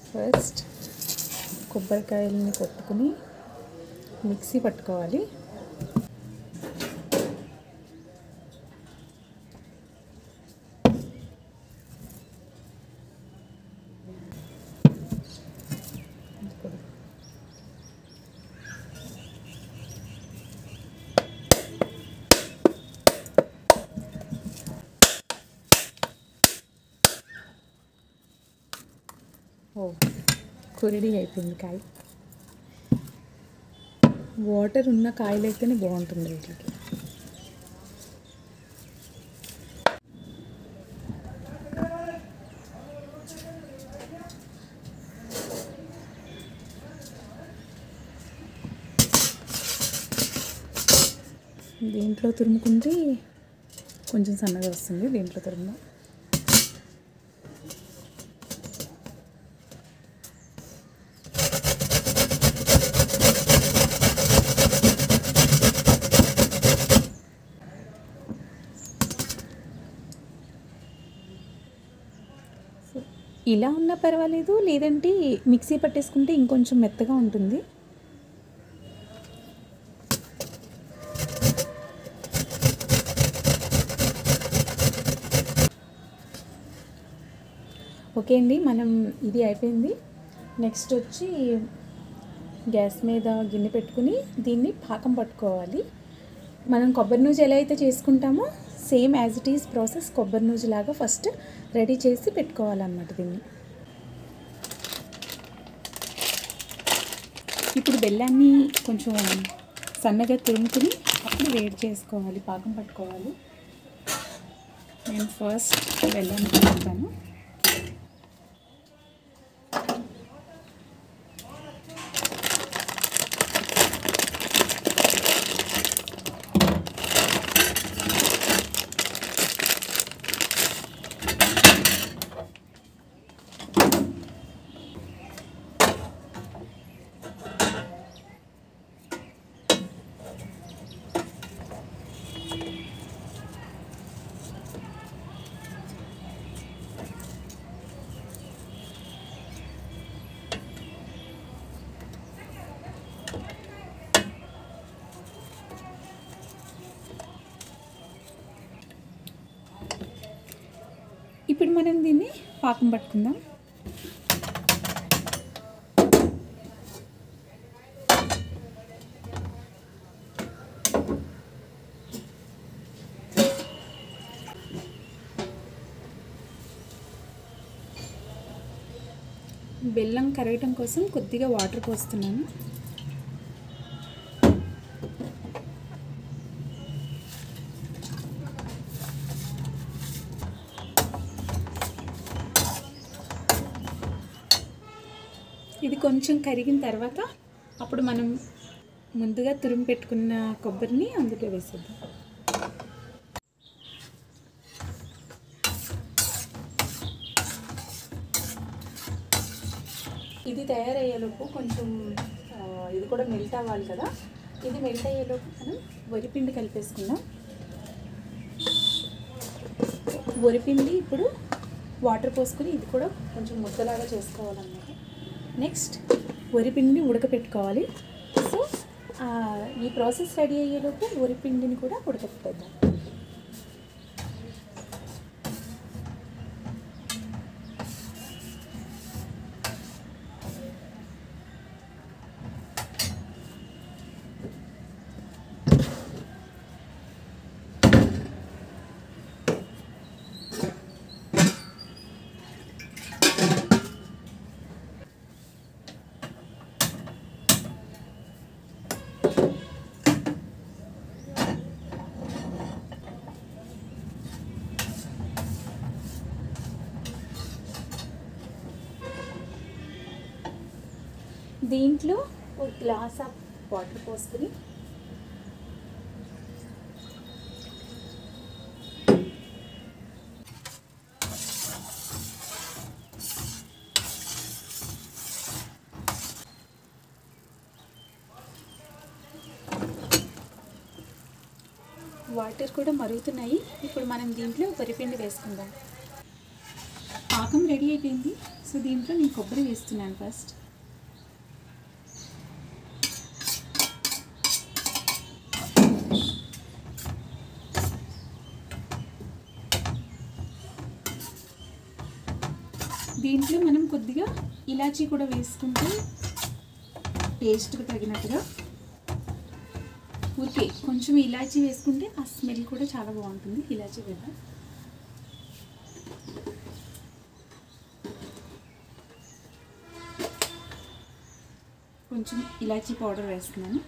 first కొబ్బరికాయలని కొట్టుకుని mixie పట్టుకోవాలి ఓ కురిడి అయిపోయింది కాయ వాటర్ ఉన్న కాయలు అయితేనే బాగుంటుంది వీటికి దీంట్లో తురుముకుంటే కొంచెం సన్నగా వస్తుంది దీంట్లో తురుము ఇలా ఉన్నా పర్వాలేదు లేదంటే మిక్సీ పట్టేసుకుంటే ఇంకొంచెం మెత్తగా ఉంటుంది ఓకే అండి మనం ఇది అయిపోయింది నెక్స్ట్ వచ్చి గ్యాస్ మీద గిన్నె పెట్టుకుని దీన్ని పాకం పట్టుకోవాలి మనం కొబ్బరి నూజు ఎలా అయితే చేసుకుంటామో same as it is process కొబ్బరి నూజు లాగా ఫస్ట్ రెడీ చేసి పెట్టుకోవాలన్నమాట దీన్ని ఇప్పుడు బెల్లాన్ని కొంచెం సన్నగా తురుముకుని అప్పుడు వేడి చేసుకోవాలి పాకం పట్టుకోవాలి నేను ఫస్ట్ బెల్లాన్ని తురుముతాను ఇప్పుడు మనం దీన్ని పాకం పట్టుకుందాం బెల్లం కరగటం కోసం కొద్దిగా వాటర్ పోస్తున్నాను ఇది కొంచెం కరిగిన తర్వాత అప్పుడు మనం ముందుగా తురిమి పెట్టుకున్న కొబ్బరిని అందులో వేసేద్దాం ఇది తయారయ్యేలోపు కొంచెం ఆ, ఇది కూడా మెల్ట్ అవ్వాలి కదా ఇది మెల్ట్ అయ్యేలోపు మనం వరిపిండి కలిపేసుకుందాం వరిపిండి ఇప్పుడు వాటర్ పోసుకొని ఇది కూడా కొంచెం ముద్దలాగా చేసుకోవాలన్నమాట నెక్స్ట్ వరిపిండిని ఉడకపెట్టుకోవాలి సో ఆ, ఈ ప్రాసెస్ రెడీ అయ్యేలోపు వరిపిండిని కూడా ఉడకపెట్టేద్దాం దీంట్లో ఒక గ్లాస్ ఆఫ్ వాటర్ పోసుకుని వాటర్ కూడా మరుగుతున్నాయి ఇప్పుడు మనం దీంట్లో వరిపిండి వేసుకుందాం పాకం రెడీ అయిపోయింది సో దీంట్లో నేను కొబ్బరి వేస్తున్నాను ఫస్ట్ దీంట్లో మనం కొద్దిగా ఇలాచీ కూడా వేసుకుంటే టేస్ట్కి తగినట్టుగా ఊరికే కొంచెం ఇలాచీ వేసుకుంటే ఆ స్మెల్ కూడా చాలా బాగుంటుంది ఇలాచీ వల్ల కొంచెం ఇలాచీ పౌడర్ వేస్తున్నాను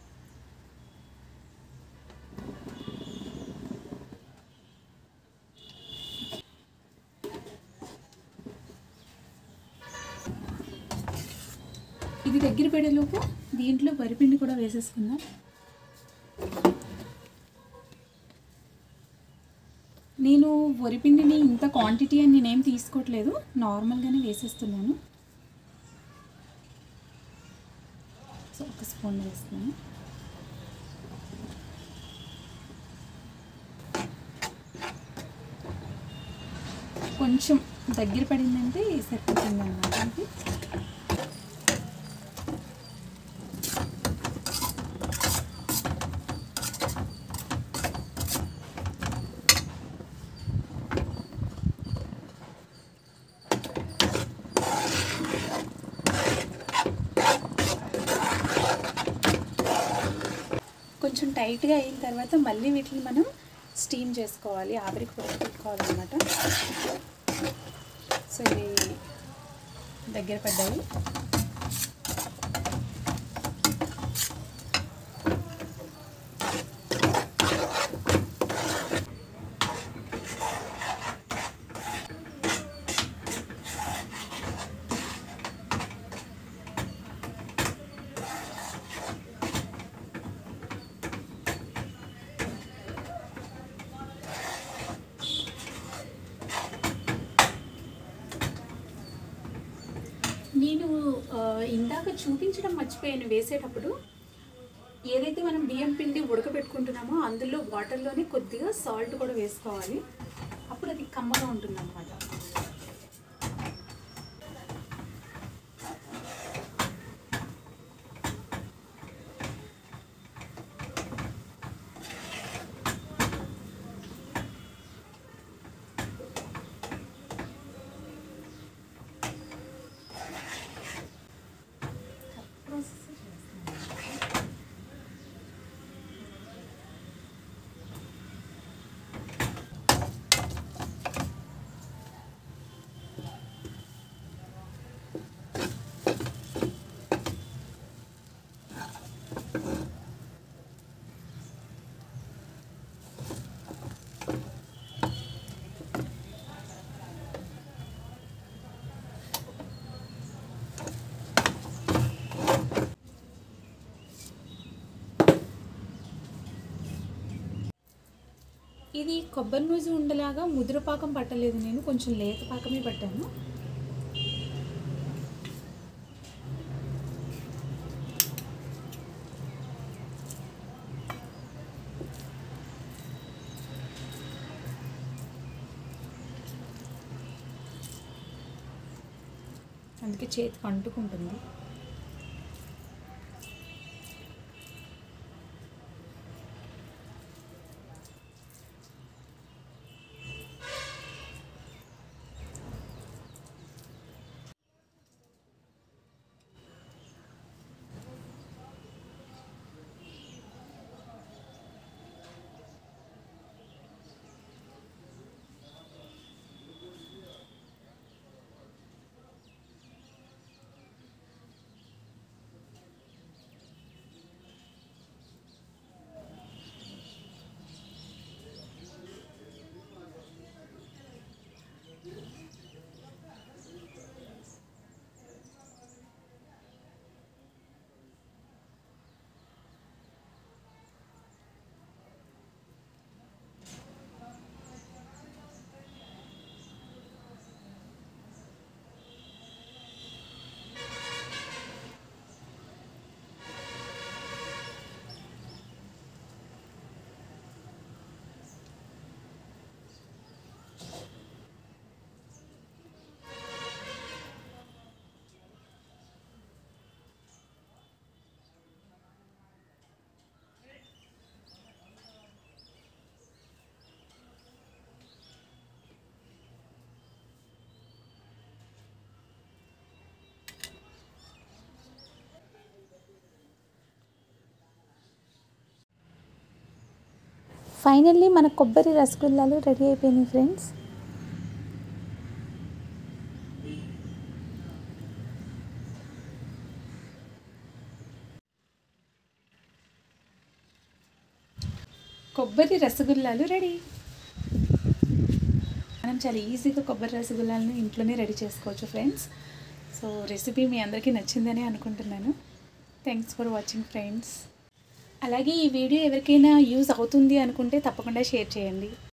ఇది దగ్గర పడేలోపు దీంట్లో వరిపిండి కూడా వేసేసుకుందాం నేను వరిపిండిని ఇంత క్వాంటిటీ అని నేనేం తీసుకోవట్లేదు నార్మల్గానే వేసేస్తున్నాను సో ఒక స్పూన్ వేస్తున్నాను కొంచెం దగ్గర పడిందంటే సరిపోతుంది అన్నమాట ఇది కొంచెం టైట్గా అయిన తర్వాత మళ్ళీ వీటిని మనం స్టీమ్ చేసుకోవాలి ఆవిరికి పెట్టుకోవాలన్నమాట సో ఇవి దగ్గర పడ్డాయి నేను ఆ, ఇందాక చూపించడం మర్చిపోయాను వేసేటప్పుడు ఏదైతే మనం బియ్యం పిండి ఉడకబెట్టుకుంటున్నామో అందులో వాటర్లోనే కొద్దిగా సాల్ట్ కూడా వేసుకోవాలి అప్పుడు అది కమ్మగా ఉంటుంది అనమాట ఇది కొబ్బరి నూజు ఉండలాగా ముదురు పాకం పట్టలేదు నేను కొంచెం లేత పాకమే పట్టాను అందుకే చేతికి అంటుకుంటుంది ఫైనల్లీ మన కొబ్బరి రసగుల్లాలు రెడీ అయిపోయినాయి ఫ్రెండ్స్ కొబ్బరి రసగుల్లాలు రెడీ మనం చాలా ఈజీగా కొబ్బరి రసగుల్లాలను ఇంట్లోనే రెడీ చేసుకోవచ్చు ఫ్రెండ్స్ సో రెసిపీ మీ అందరికీ నచ్చిందని అనుకుంటున్నాను థ్యాంక్స్ ఫర్ వాచింగ్ ఫ్రెండ్స్ అలాగే ఈ వీడియో ఎవరికైనా యూజ్ అవుతుంది అనుకుంటే తప్పకుండా షేర్ చేయండి